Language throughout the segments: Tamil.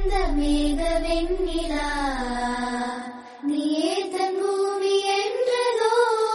வந்த மேக வெண்ணிலா நீயே தன் பூமி என்றதோ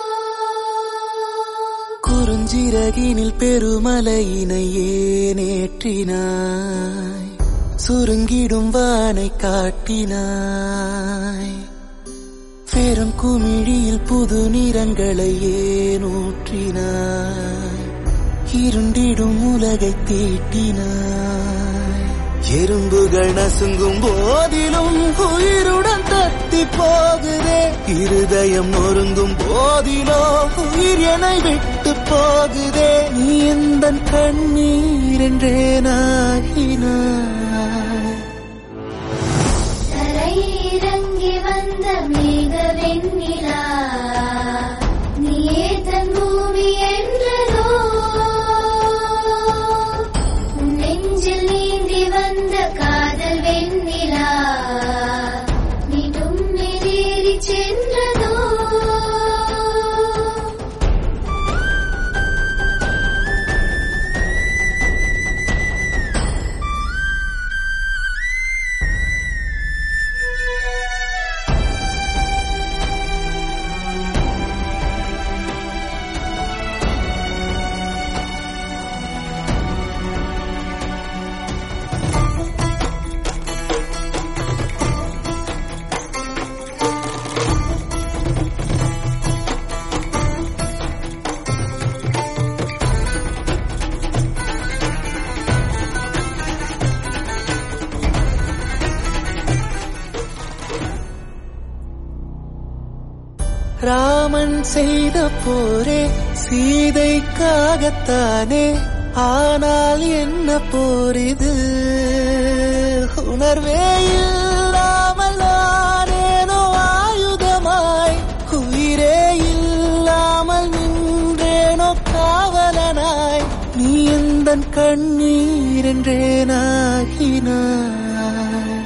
குறுஞ்சிறகினில் பெருமலையினை ஏனேற்றினாய் சுருங்கிடும் வானை காட்டினாய் பெரும் குமிழியில் புது நிறங்களை ஏனூற்றினாய் இருண்டிடும் உலகை தீட்டினாய் எறும்புகள் நசுங்கும் போதிலும் உயிருடன் தத்தி போகுதே இருதயம் நொறுங்கும் போதிலோ உயிர் என்னை விட்டு போகுதே நீ எந்த கண்ணீர் என்றே நாகினாய் தரையிறங்கி வந்த மேக வெண்ணிலா நீயே தன் பூமி என்றதோ உன் நெஞ்சில் நீந்தி வந்த காதல் வெண்ணிலா மீண்டும் எதிரி சென்றதோ ராமன் செய்த போரே சீதைக்காகத்தானே ஆனால் என்ன போர் இது உணர்வே இல்லாமல் நானேனோ ஆயுதமாய் உயிரே இல்லாமல் நின்றேனோ காவலனாய் நீ எந்த கண்ணீர் என்றே நாகினாய்